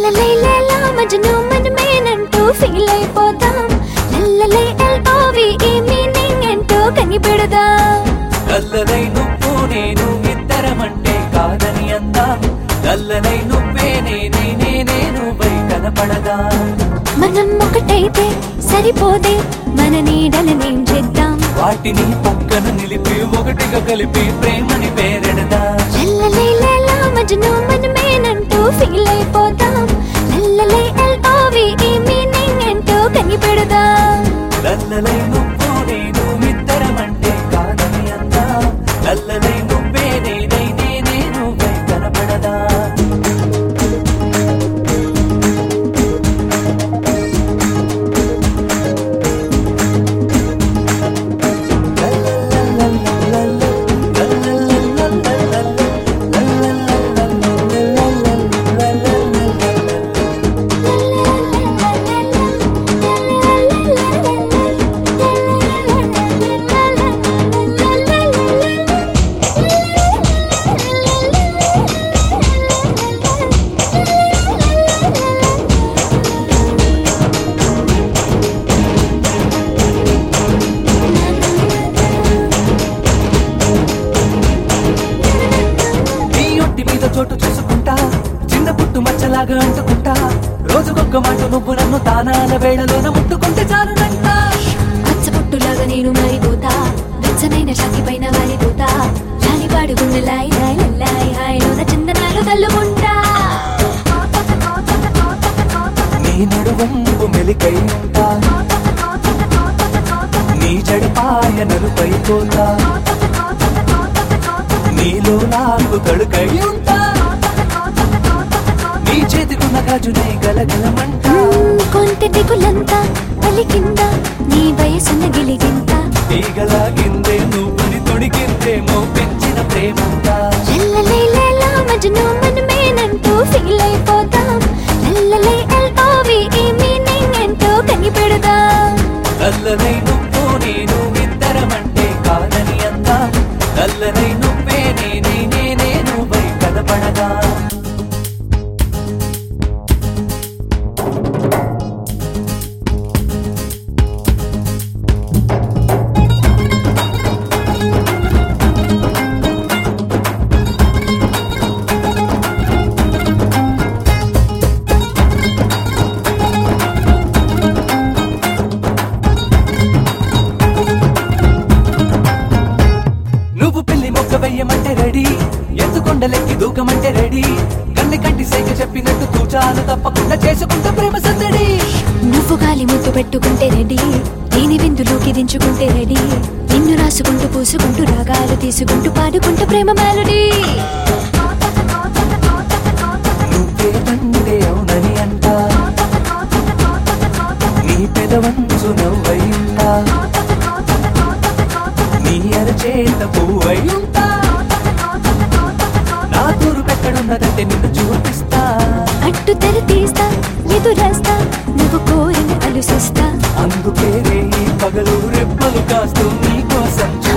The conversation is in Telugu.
లల్లలైలా మజ్ను మనమేనంటూ ఫీల్ అయిపోతాం లల్లలై ఎల్ఓవి ఈ మీనింగ్ ఏంటో కనిపెడదాం కల్లనై నువ్వు నేను ఇద్దరమంటే కాదని అందా కల్లనై నువ్వే నేనే నేనే నువ్వై కనపడదా మనం ఒకటైతే సరిపోదే మన నీడలనేం చేద్దాం వాటిని పక్కన నిలిపి ఒకటిగా కలిపి ప్రేమని పేరెడదా లల్లలైలా మజ్ను మనమేనంటూ ఫీల్ అయిపోతాం లల్లలై ఎల్ఓవి ఈ మీనింగ్ ఏంటో కనిపెడదాం లల్లలై నువ్వు నేను ఇద్దరమంటే కాదని అందా లల్లలై నువ్వే నేనే నేనే నువ్వై కనపడదా నీ ఒంటి మీద చోటు చూసుకుంటా చిన్న పుట్టు మచ్చలాగా అంటుకుంటా రోజుకొక్క మాట నువ్వు నన్ను తానాల వేళలోన ముట్టుకుంటే చాలునంట పచ్చబొట్టులాగా నేను మారిపోతా వెచ్చనైన షాకి పైన వాలిపోతా లాలిపాడు గుండె లాయి లాయి లల్లాయి హాయిలోన చందనాలు తల్లుకుంటా నీ నడువంపు మెలికై ఉంటా నీ జడిపాయ నలుపై పోతా నీలో నాకు తడుకై ఉంటా నీ చేతికున్న గాజునే గలగలమంట మ్మ్, కొంటె దిగులంతా పలికిందా నీ వయసున్న గిలిగింత తీగలాగిందే నువ్వుని తొడిగిందేమో పెంచిన ప్రేమంతా లల్లలైలా మజ్ను మనమేనంటూ ఫీల్ అయిపోతాం లల్లలై ఎల్ఓవి ఈ మీనింగ్ ఏంటో కనిపెడదాం కల్లనై నువ్వు నేను ఇద్దరమంటే కాదని అందా కల్లనై నువ్వే నేనే నేనే నువ్వై కనపడగా నువ్వు పెళ్లి మొక్క వెయ్యమంటే రెడీ ఎత్తుకొండలెక్కి దూకమంటే రెడీ కన్ని కంటి సైగ చెప్పినట్టు తూచాలు తప్పకుండా చేసుకుంటా ప్రేమ సందడి నువ్వు గాలి ముద్దు పెట్టుకుంటే రెడీ నేను విందులోకి దించుకుంటే రెడీ నిన్ను రాసుకుంటూ పూసుకుంటూ రాగాలు తీసుకుంటూ పాడుకుంటూ ప్రేమ మెలడీ నువ్వే తండ్రి అవునని అంట నీ పెదవంచు నవ్వై ఉంటా నీ అరచేత పువ్వై ఉంటా నా తూరు పెట్టడున్నదంటే నిన్ను చూపిస్తా అట్టు తెర తీస్తా ఎదురేస్తా నువ్వు కోరిన అలుసిస్తా అందుకే రే ఈ పగలు రెప్పలు కాస్తూ నీ కోసం